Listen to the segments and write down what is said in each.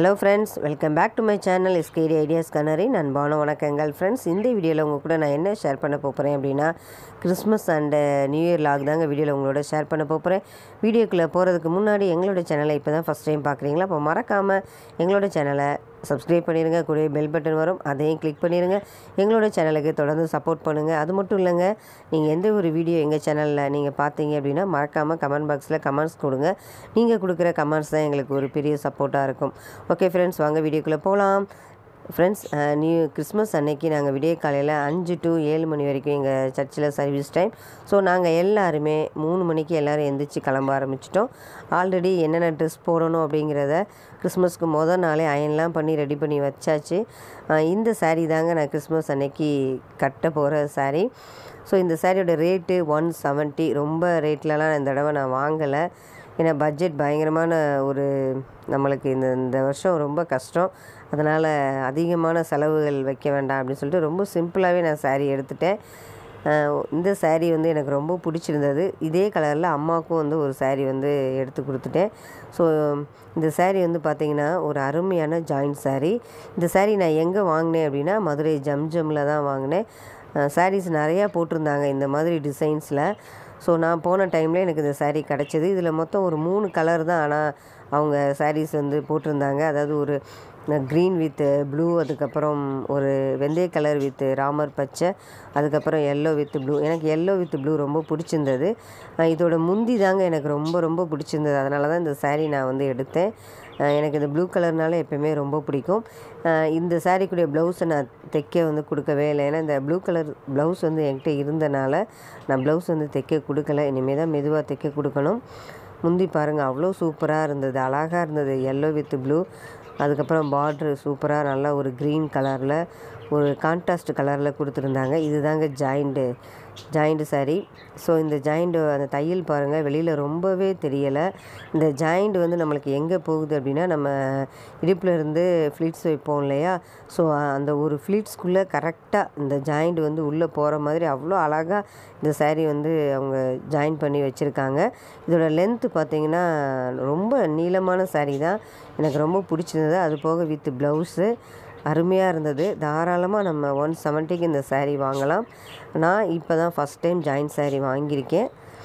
hello friends welcome back to my channel S K D ideas கனரின் அன்பான வணக்கங்கள் ஃப்ரெண்ட்ஸ் இந்த வீடியோவில் உங்கள் கூட நான் என்ன ஷேர் பண்ண போகிறேன் அப்படின்னா Christmas and new year look தாங்க வீடியோவில் உங்களோட ஷேர் பண்ண போகிறேன் வீடியோக்குள்ளே போகிறதுக்கு முன்னாடி எங்களோட சேனலை இப்போ தான் ஃபஸ்ட் டைம் பார்க்குறீங்களா அப்போ மறக்காமல் எங்களோட சேனலை சப்ஸ்கிரைப் பண்ணிடுங்க கூடவே பெல் பட்டன் வரும் அதையும் கிளிக் பண்ணிடுங்க எங்களோட சேனலுக்கு தொடர்ந்து சப்போர்ட் பண்ணுங்கள் அது மட்டும் இல்லைங்க நீங்கள் எந்த ஒரு வீடியோ எங்கள் சேனலில் நீங்கள் பார்த்தீங்க அப்படின்னா மறக்காமல் கமெண்ட் பாக்ஸில் கமெண்ட்ஸ் கொடுங்க நீங்கள் கொடுக்குற கமெண்ட்ஸ் தான் எங்களுக்கு ஒரு பெரிய சப்போர்ட்டாக இருக்கும் ஓகே ஃப்ரெண்ட்ஸ் வாங்க வீடியோக்குள்ளே போகலாம் ஃப்ரெண்ட்ஸ் நியூ கிறிஸ்மஸ் அன்னைக்கு நாங்கள் விடிய காலையில் அஞ்சு டு ஏழு மணி வரைக்கும் எங்கள் சர்ச்சில் சர்வீஸ் டைம் ஸோ நாங்கள் எல்லாருமே மூணு மணிக்கு எல்லோரும் எந்திரிச்சு கிளம்ப ஆரம்பிச்சிட்டோம் ஆல்ரெடி என்னென்ன ட்ரெஸ் போடணும் அப்படிங்கிறத கிறிஸ்மஸ்க்கு மொதல் நாளே அயன்லாம் பண்ணி ரெடி பண்ணி வச்சாச்சு அஹ் இந்த saree தாங்க நான் கிறிஸ்மஸ் அன்னைக்கு கட்ட போகிற saree ஸோ இந்த சாரியோட ரேட்டு ஒன் செவன்ட்டி ரொம்ப ரேட்லலாம் இந்த தடவை நான் வாங்கலை ஏன்னா பட்ஜெட் பயங்கரமான ஒரு நம்மளுக்கு இந்த இந்த வருஷம் ரொம்ப கஷ்டம் அதனால் அதிகமான செலவுகள் வைக்க வேண்டாம் அப்படின்னு சொல்லிட்டு ரொம்ப சிம்பிளாகவே நான் saree எடுத்துட்டேன் அஹ் இந்த saree வந்து எனக்கு ரொம்ப பிடிச்சிருந்தது இதே கலரில் அம்மாவுக்கும் வந்து ஒரு saree வந்து எடுத்து கொடுத்துட்டேன் ஸோ இந்த saree வந்து பார்த்திங்கன்னா ஒரு அருமையான ஜாயிண்ட் saree இந்த saree நான் எங்கே வாங்கினேன் அப்படின்னா மதுரை ஜம்ஜம்மில் தான் வாங்கினேன் சாரீஸ் நிறையா போட்டிருந்தாங்க இந்த மாதிரி டிசைன்ஸில் ஸோ நான் போன டைமில் எனக்கு இந்த saree கிடச்சிது இதில் மொத்தம் ஒரு மூணு கலர் தான் ஆனால் அவங்க sarees வந்து போட்டிருந்தாங்க அதாவது ஒரு க்ரீன் வித் ப்ளூ அதுக்கப்புறம் ஒரு வெந்தய கலர் வித் ராமர் பச்சை அதுக்கப்புறம் எல்லோ வித் ப்ளூ எனக்கு எல்லோ வித் ப்ளூ ரொம்ப பிடிச்சிருந்தது அஹ் இதோட முந்தி தாங்க எனக்கு ரொம்ப ரொம்ப பிடிச்சிருந்தது அதனால தான் இந்த saree நான் வந்து எடுத்தேன் அஹ் எனக்கு இந்த ப்ளூ கலர்னால எப்பயுமே ரொம்ப பிடிக்கும் அஹ் இந்த சாரீக்குடைய ப்ளவுஸை நான் தைக்க வந்து கொடுக்கவே இல்லை ஏன்னா இந்த ப்ளூ கலர் ப்ளவுஸ் வந்து என்கிட்ட இருந்தனால நான் ப்ளவுஸ் வந்து தைக்க கொடுக்கல இனிமேல் தான் மெதுவாக தைக்க கொடுக்கணும் முந்தி பாருங்கள் அவ்வளோ சூப்பராக இருந்தது அழகாக இருந்தது எல்லோ வித் ப்ளூ அதுக்கப்புறம் பார்ட்ரு சூப்பராக நல்லா ஒரு க்ரீன் கலரில் ஒரு கான்ட்ராஸ்ட் கலரில் கொடுத்துருந்தாங்க இதுதாங்க ஜாயிண்ட்டு ஜாயிண்ட்டு saree ஸோ இந்த ஜாயிண்ட் அந்த தையல் பாருங்கள் வெளியில் ரொம்பவே தெரியலை இந்த ஜாயிண்ட் வந்து நம்மளுக்கு எங்கே போகுது அப்படின்னா நம்ம இடுப்பில் இருந்து ஃப்ளீட்ஸ் வைப்போம் இல்லையா ஸோ அந்த ஒரு ஃப்ளீட்ஸ்குள்ளே கரெக்டாக இந்த ஜாயிண்ட் வந்து உள்ளே போகிற மாதிரி அவ்வளோ அழகாக இந்த saree வந்து அவங்க ஜாயின் பண்ணி வச்சுருக்காங்க இதோட லென்த்து பார்த்தீங்கன்னா ரொம்ப நீளமான saree தான் எனக்கு ரொம்ப பிடிச்சிருந்தது அது போக வித் ப்ளவுஸு அருமையாக இருந்தது தாராளமாக நம்ம ஒன் செவன்ட்டிக்கு இந்த saree வாங்கலாம் நான் இப்போ தான் ஃபஸ்ட் டைம் ஜாயின்ட் saree வாங்கியிருக்கேன்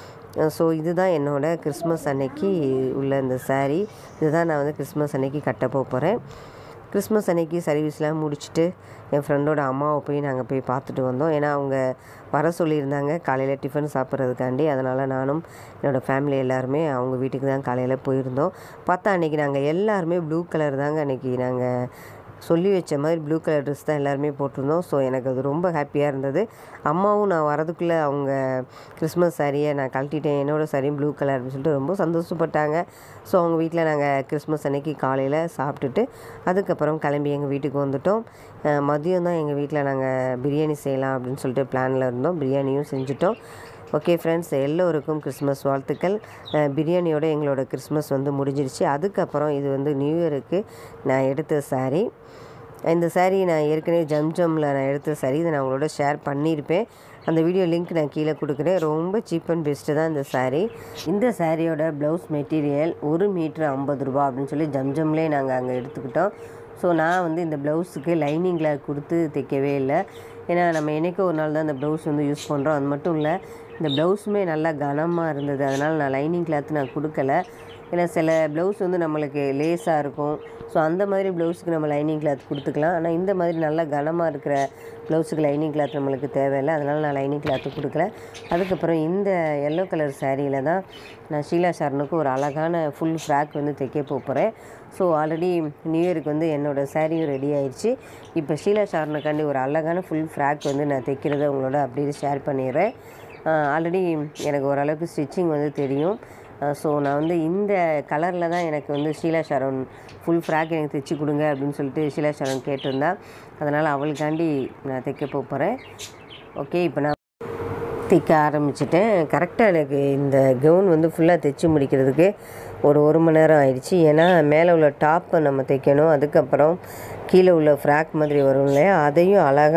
ஸோ இதுதான் என்னோட கிறிஸ்மஸ் அன்னைக்கு உள்ள இந்த saree இதுதான் நான் வந்து கிறிஸ்மஸ் அன்னைக்கு கட்ட போகிறேன் கிறிஸ்மஸ் அன்னைக்கு சர்வீஸ்லாம் முடிச்சுட்டு என் ஃப்ரெண்டோட அம்மாவை போய் நாங்கள் போய் பார்த்துட்டு வந்தோம் ஏன்னா அவங்க வர சொல்லியிருந்தாங்க காலையில் டிஃபன் சாப்பிட்றதுக்காண்டி அதனால் நானும் என்னோடய ஃபேமிலி எல்லாருமே அவங்க வீட்டுக்கு தான் காலையில் போயிருந்தோம் பார்த்தா அன்றைக்கி நாங்கள் எல்லாருமே ப்ளூ கலர் தாங்க அன்றைக்கி நாங்கள் சொல்லி வச்ச மாதிரி ப்ளூ கலர் ட்ரெஸ் தான் எல்லாருமே போட்டிருந்தோம் ஸோ எனக்கு அது ரொம்ப ஹாப்பியாக இருந்தது அம்மாவும் நான் வரதுக்குள்ளே அவங்க கிறிஸ்மஸ் சாரியை நான் கழட்டிட்டேன் என்னோடய சாரியும் ப்ளூ கலர் அப்படின்னு சொல்லிட்டு ரொம்ப சந்தோஷப்பட்டாங்க ஸோ அவங்க வீட்டில் நாங்கள் கிறிஸ்மஸ் அன்னைக்கு காலையில் சாப்பிட்டுட்டு அதுக்கப்புறம் கிளம்பி எங்கள் வீட்டுக்கு வந்துட்டோம் அஹ் மதியம் தான் எங்கள் வீட்டில் நாங்கள் பிரியாணி செய்யலாம் அப்படின்னு சொல்லிட்டு பிளானில் இருந்தோம் பிரியாணியும் செஞ்சுட்டோம் ஓகே ஃப்ரெண்ட்ஸ் எல்லோருக்கும் கிறிஸ்மஸ் வாழ்த்துக்கள் அஹ் பிரியாணியோட எங்களோட கிறிஸ்மஸ் வந்து முடிஞ்சிருச்சு அதுக்கப்புறம் இது வந்து நியூ இயருக்கு நான் எடுத்த saree இந்த saree நான் ஏற்கனவே ஜம்ஜம்மில் நான் எடுத்த saree இதை நான் உங்களோட ஷேர் பண்ணியிருப்பேன் அந்த வீடியோ லிங்க் நான் கீழே கொடுக்குறேன் ரொம்ப சீப் அண்ட் பெஸ்ட்டு தான் இந்த saree இந்த சாரியோட ப்ளவுஸ் மெட்டீரியல் ஒரு மீட்ரு ஐம்பது ரூபா அப்படின்னு சொல்லி ஜம்ஜம்லேயே நாங்கள் அங்கே எடுத்துக்கிட்டோம் ஸோ நான் வந்து இந்த ப்ளவுஸுக்கு லைனிங்கில் கொடுத்து தைக்கவே இல்லை ஏன்னா நம்ம என்றைக்கோ ஒரு நாள் தான் இந்த ப்ளவுஸ் வந்து யூஸ் பண்ணுறோம் அது மட்டும் இல்லை இந்த ப்ளவுஸுமே நல்லா கனமாக இருந்தது அதனால் நான் லைனிங் கிளாத் நான் கொடுக்கல ஏன்னா சில ப்ளவுஸ் வந்து நம்மளுக்கு லேஸாக இருக்கும் ஸோ அந்த மாதிரி ப்ளவுஸுக்கு நம்ம லைனிங் கிளாத் கொடுத்துக்கலாம் ஆனால் இந்த மாதிரி நல்லா கனமாக இருக்கிற ப்ளவுஸுக்கு லைனிங் கிளாத் நம்மளுக்கு தேவையில்லை அதனால் நான் லைனிங் கிளாத்து கொடுக்கல அதுக்கப்புறம் இந்த எல்லோ கலர் சாரியில் தான் நான் ஷீலா ஷாரனுக்கு ஒரு அழகான ஃபுல் ஃப்ராக் வந்து தைக்க போகிறேன் ஸோ ஆல்ரெடி நியூ இயருக்கு வந்து என்னோடய சாரியும் ரெடி ஆயிடுச்சு இப்போ ஷீலா ஷாரனுக்காண்டி ஒரு அழகான ஃபுல் ஃப்ராக் வந்து நான் தைக்கிறத உங்களோட அப்படியே ஷேர் பண்ணிடுறேன் ஆல்ரெடி எனக்கு ஓரளவுக்கு ஸ்டிச்சிங் வந்து தெரியும் ஸோ நான் வந்து இந்த கலரில் தான் எனக்கு வந்து ஷீலா ஷாரோன் ஃபுல் ஃப்ராக் எனக்கு தைச்சி கொடுங்க அப்படின்னு சொல்லிட்டு ஷீலா ஷாரோன் கேட்டிருந்தா அதனால் அவளுக்காண்டி நான் தைக்க போகிறேன் ஓகே இப்போ நான் தைக்க ஆரம்பிச்சிட்டேன் கரெக்டாக எனக்கு இந்த கவுன் வந்து ஃபுல்லாக தைச்சி முடிக்கிறதுக்கு ஒரு ஒரு மணி நேரம் ஆயிடுச்சு ஏன்னா மேலே உள்ள டாப்பை நம்ம தைக்கணும் அதுக்கப்புறம் கீழே உள்ள ஃப்ராக் மாதிரி வரும் இல்லையா அதையும் அழகாக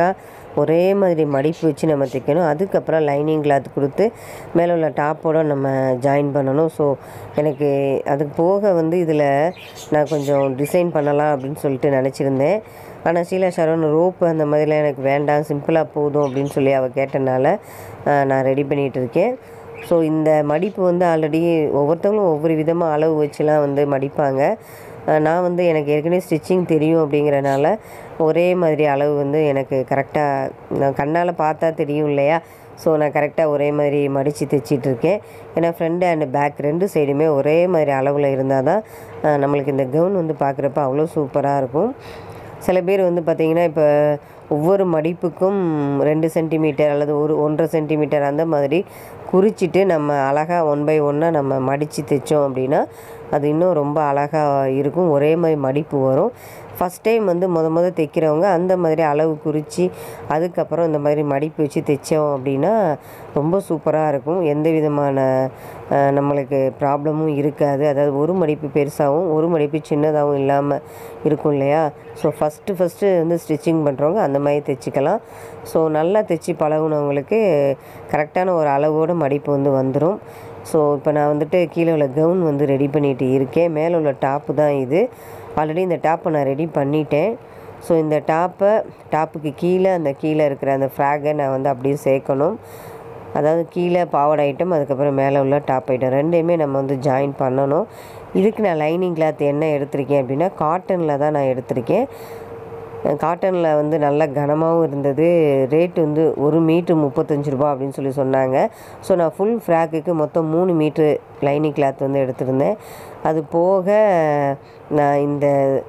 ஒரே மாதிரி மடிப்பு வச்சு நம்ம தைக்கணும் அதுக்கப்புறம் லைனிங் கிளாத் கொடுத்து மேலே உள்ள டாப்போட நம்ம ஜாயின் பண்ணணும் ஸோ எனக்கு அதுக்கு போக வந்து இதில் நான் கொஞ்சம் டிசைன் பண்ணலாம் அப்படின்னு சொல்லிட்டு நினச்சிருந்தேன் ஆனால் ஷீலா ஷாரோன் ரோப்பு அந்த மாதிரிலாம் எனக்கு வேண்டாம் சிம்பிளாக போதும் அப்படின்னு சொல்லி அவள் கேட்டனால ஆஹ், நான் ரெடி பண்ணிகிட்டு இருக்கேன் ஸோ இந்த மடிப்பு வந்து ஆல்ரெடி ஒவ்வொருத்தவங்களும் ஒவ்வொரு விதமாக அளவு வச்சுலாம் வந்து மடிப்பாங்க அஹ் நான் வந்து எனக்கு ஏற்கனவே ஸ்டிச்சிங் தெரியும் அப்படிங்கிறனால ஒரே மாதிரி அளவு வந்து எனக்கு கரெக்டாக நான் கண்ணால் பார்த்தா தெரியும் இல்லையா ஸோ நான் கரெக்டாக ஒரே மாதிரி மடித்து தைச்சிட்டு இருக்கேன் ஏன்னா ஃப்ரண்ட் அண்ட் பேக் ரெண்டு சைடுமே ஒரே மாதிரி அளவில் இருந்தால் தான் அஹ் நம்மளுக்கு இந்த கவுன் வந்து பார்க்குறப்ப அவ்வளோ சூப்பராக இருக்கும் சில பேர் வந்து பார்த்திங்கன்னா இப்போ ஒவ்வொரு மடிப்புக்கும் ரெண்டு சென்டிமீட்டர் அல்லது ஒரு ஒன்றரை சென்டிமீட்டர் அந்த மாதிரி குறிச்சிட்டு நம்ம அழகாக ஒன் பை ஒன்னாக நம்ம மடித்து தைச்சோம் அப்படின்னா அது இன்னும் ரொம்ப அழகாக இருக்கும் ஒரே மாதிரி மடிப்பு வரும் ஃபஸ்ட் டைம் வந்து முத முத தைக்கிறவங்க அந்த மாதிரி அளவு குறித்து அதுக்கப்புறம் இந்த மாதிரி மடிப்பு வச்சு தைச்சோம் அப்படின்னா ரொம்ப சூப்பராக இருக்கும் எந்த விதமான அஹ், நம்மளுக்கு ப்ராப்ளமும் இருக்காது அதாவது ஒரு மடிப்பு பெருசாகவும் ஒரு மடிப்பு சின்னதாகவும் இல்லாமல் இருக்கும் இல்லையா ஸோ ஃபஸ்ட்டு ஃபஸ்ட்டு வந்து ஸ்டிச்சிங் பண்ணுறவங்க அந்த மாதிரி தைச்சிக்கலாம் ஸோ நல்லா தைச்சி பழகுனவங்களுக்கு கரெக்டான ஒரு அளவோட மடிப்பு வந்து வந்துடும் ஸோ இப்போ நான் வந்துட்டு கீழே உள்ள கவுன் வந்து ரெடி பண்ணிட்டு இருக்கேன் மேலே உள்ள டாப்பு தான் இது ஆல்ரெடி இந்த டாப்பை நான் ரெடி பண்ணிட்டேன் ஸோ இந்த டாப்பை டாப்புக்கு கீழே அந்த கீழே இருக்கிற அந்த ஃப்ராகை நான் வந்து அப்படியே சேர்க்கணும் அதாவது கீழே பாவாடை ஐட்டம் அதுக்கப்புறம் மேலே உள்ள டாப் ஐட்டம் ரெண்டையுமே நம்ம வந்து ஜாயின் பண்ணணும் இதுக்கு நான் லைனிங் கிளாத் என்ன எடுத்திருக்கேன் அப்படின்னா காட்டனில் தான் நான் எடுத்திருக்கேன் காட்டனில் வந்து நல்ல கனமாகவும் இருந்தது ரேட் வந்து ஒரு மீட்ரு முப்பத்தஞ்சு ரூபா அப்படின்னு சொல்லி சொன்னாங்க ஸோ நான் ஃபுல் ஃப்ராக்குக்கு மொத்தம் மூணு மீட்ரு லைனிங் கிளாத் வந்து எடுத்திருந்தேன் அது போக நான் இந்த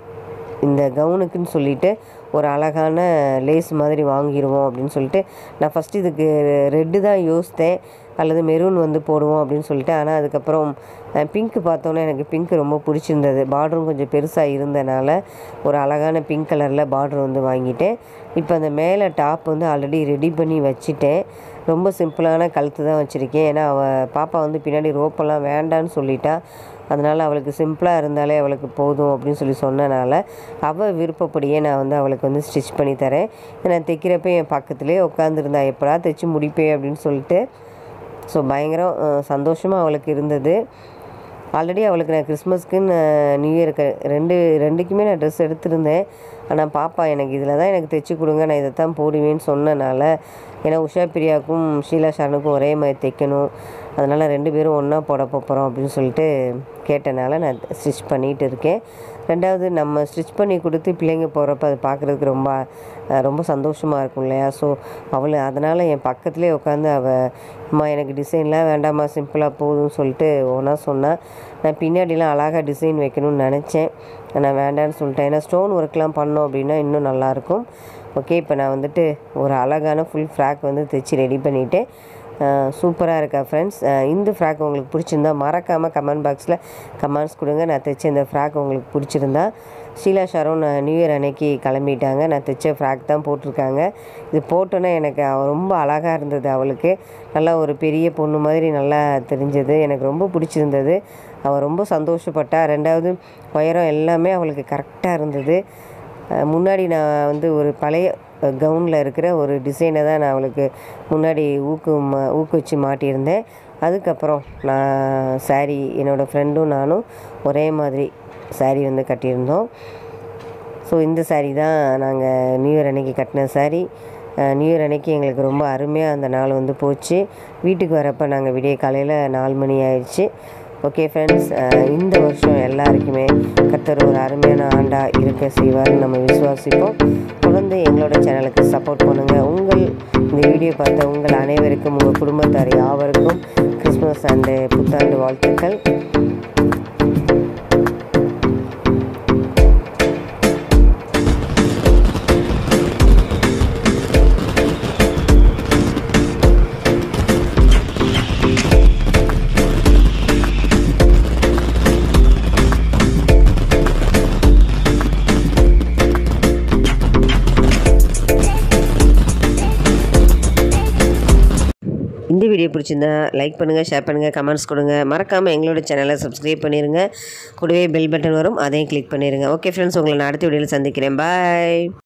இந்த கவுனுக்குன்னு சொல்லிட்டு ஒரு அழகான லேஸ் மாதிரி வாங்கிடுவோம் அப்படின்னு சொல்லிட்டு நான் ஃபஸ்ட்டு இதுக்கு ரெட்டு தான் யோசித்தேன் அல்லது மெரூன் வந்து போடுவோம் அப்படின்னு சொல்லிட்டு ஆனால் அதுக்கப்புறம் பிங்க் பார்த்தோன்னே எனக்கு பிங்க் ரொம்ப பிடிச்சிருந்தது பார்டரும் கொஞ்சம் பெருசாக இருந்தனால ஒரு அழகான பிங்க் கலரில் பார்டர் வந்து வாங்கிட்டேன் இப்போ அந்த மேலே டாப் வந்து ஆல்ரெடி ரெடி பண்ணி வச்சுட்டேன் ரொம்ப சிம்பிளான கழுத்து தான் வச்சுருக்கேன் ஏன்னா அவள் பாப்பா வந்து பின்னாடி ரோப்பெல்லாம் வேண்டான்னு சொல்லிட்டா அதனால் அவளுக்கு சிம்பிளாக இருந்தாலே அவளுக்கு போதும் அப்படின்னு சொல்லி சொன்னனால அவள் விருப்பப்படியே நான் வந்து அவளுக்கு வந்து ஸ்டிச் பண்ணி தரேன் நான் தைக்கிறப்ப என் பக்கத்துலேயே உட்காந்துருந்தா எப்படா தைச்சி முடிப்பேன் அப்படின்னு சொல்லிட்டு ஸோ பயங்கரம் சந்தோஷமாக அவளுக்கு இருந்தது ஆல்ரெடி அவளுக்கு நான் கிறிஸ்மஸ்க்குன்னு நியூ இயருக்கு ரெண்டு ரெண்டுக்குமே நான் ட்ரெஸ் எடுத்திருந்தேன் ஆனால் பாப்பா எனக்கு இதில் தான் எனக்கு தைச்சி கொடுங்க நான் இதை தான் போடுவேன்னு சொன்னனால ஏன்னா உஷா பிரியாவுக்கும் ஷீலா ஷானுக்கும் ஒரே மாதிரி தைக்கணும் அதனால் ரெண்டு பேரும் ஒன்றா போட போகிறோம் அப்படின்னு சொல்லிட்டு கேட்டனால நான் ஸ்டிச் பண்ணிகிட்டு இருக்கேன் ரெண்டாவது நம்ம ஸ்டிச் பண்ணி கொடுத்து பிள்ளைங்க போகிறப்ப அது பார்க்குறதுக்கு ரொம்ப அஹ், ரொம்ப சந்தோஷமாக இருக்கும் இல்லையா ஸோ அவள் அதனால் என் பக்கத்துலேயே உட்காந்து அவள் அம்மா எனக்கு டிசைன்லாம் வேண்டாம்மா சிம்பிளாக போதும்னு சொல்லிட்டு ஒன்றா சொன்னான் நான் பின்னாடிலாம் அழகாக டிசைன் வைக்கணும்னு நினச்சேன் நான் வேண்டான்னு சொல்லிட்டேன் ஏன்னா ஸ்டோன் ஒர்க்லாம் பண்ணோம் அப்படின்னா இன்னும் நல்லாயிருக்கும் ஓகே இப்போ நான் வந்துட்டு ஒரு அழகான ஃபுல் ஃப்ராக் வந்து தைச்சி ரெடி பண்ணிவிட்டேன் சூப்பராக இருக்கா ஃப்ரெண்ட்ஸ் இந்த ஃப்ராக் உங்களுக்கு பிடிச்சிருந்தா மறக்காமல் கமெண்ட் பாக்ஸில் கமெண்ட்ஸ் கொடுங்க நான் தைச்ச இந்த ஃப்ராக் உங்களுக்கு பிடிச்சிருந்தா ஷீலா ஷாரோன் நியூ இயர் அன்னைக்கு கிளம்பிட்டாங்க நான் தைச்ச ஃப்ராக் தான் போட்டிருக்காங்க இது போட்டோன்னே எனக்கு அவ ரொம்ப அழகாக இருந்தது அவளுக்கு நல்லா ஒரு பெரிய பொண்ணு மாதிரி நல்லா தெரிஞ்சது எனக்கு ரொம்ப பிடிச்சிருந்தது அவள் ரொம்ப சந்தோஷப்பட்டா ரெண்டாவது உயரம் எல்லாமே அவளுக்கு கரெக்டாக இருந்தது அஹ் முன்னாடி நான் வந்து ஒரு பழைய கவுனில் இருக்கிற ஒரு டிசைனை தான் நான் அவளுக்கு முன்னாடி ஊக்கு மா ஊக்குவிச்சு மாட்டியிருந்தேன் அதுக்கப்புறம் நான் saree என்னோடய ஃப்ரெண்டும் நானும் ஒரே மாதிரி saree வந்து கட்டியிருந்தோம் ஸோ இந்த saree தான் நாங்கள் நியூ இயர் அன்னைக்கு கட்டின saree அஹ் நியூ இயர் அன்னைக்கு எங்களுக்கு ரொம்ப அருமையாக அந்த நாள் வந்து போச்சு வீட்டுக்கு வரப்போ நாங்கள் விடிய காலையில் நாலு மணி ஆயிடுச்சு ஓகே ஃப்ரெண்ட்ஸ் இந்த வருஷம் எல்லாருக்குமே கர்த்தர் ஒரு அருமையான ஆண்டாக இருக்க செய்வார்னு நம்ம விசுவாசிப்போம் தொடர்ந்து எங்களோட சேனலுக்கு சப்போர்ட் பண்ணுங்கள் உங்கள் இந்த வீடியோ பார்த்த உங்கள் அனைவருக்கும் உங்கள் குடும்பத்தார் யாவருக்கும் கிறிஸ்மஸ் அண்டு புத்தாண்டு வாழ்த்துக்கள் இந்த வீடியோ பிடிச்சிருந்தா லைக் பண்ணுங்கள் ஷேர் பண்ணுங்கள் கமெண்ட்ஸ் கொடுங்க மறக்காமல் எங்களோட சேனலை சப்ஸ்கிரைப் பண்ணிடுங்க கூடவே பெல் பட்டன் வரும் அதையும் கிளிக் பண்ணிடுங்க ஓகே ஃப்ரெண்ட்ஸ் உங்களை நான் அடுத்த வீடியோவில் சந்திக்கிறேன் பாய்